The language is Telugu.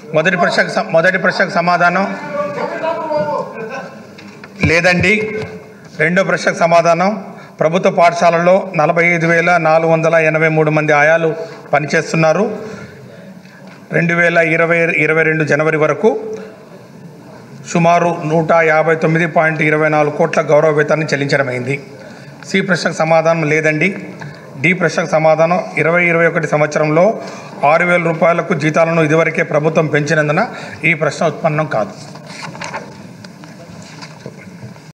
మొదటి ప్రశ్నకు స- మొదటి ప్రశ్నకు సమాధానం లేదండి రెండో ప్రశ్నకు సమాధానం ప్రభుత్వ పాఠశాలలో నలభై ఐదు వేల నాలుగు వందల ఎనభై మూడు మంది ఆయాలు పనిచేస్తున్నారు రెండు వేల ఇరవై ఇరవై రెండు జనవరి వరకు సుమారు నూట యాభై తొమ్మిది పాయింట్ ఇరవై నాలుగు కోట్ల గౌరవ వేతనాన్ని చెల్లించడమైంది సి ప్రశ్నకు సమాధానం లేదండి డి ప్రశ్నకు సమాధానం ఇరవై ఇరవై ఒకటి సంవత్సరంలో ఆరు వేల రూపాయలకు జీతాలను ఇదివరకే ప్రభుత్వం పెంచినందున ఈ ప్రశ్న ఉత్పన్నం కాదు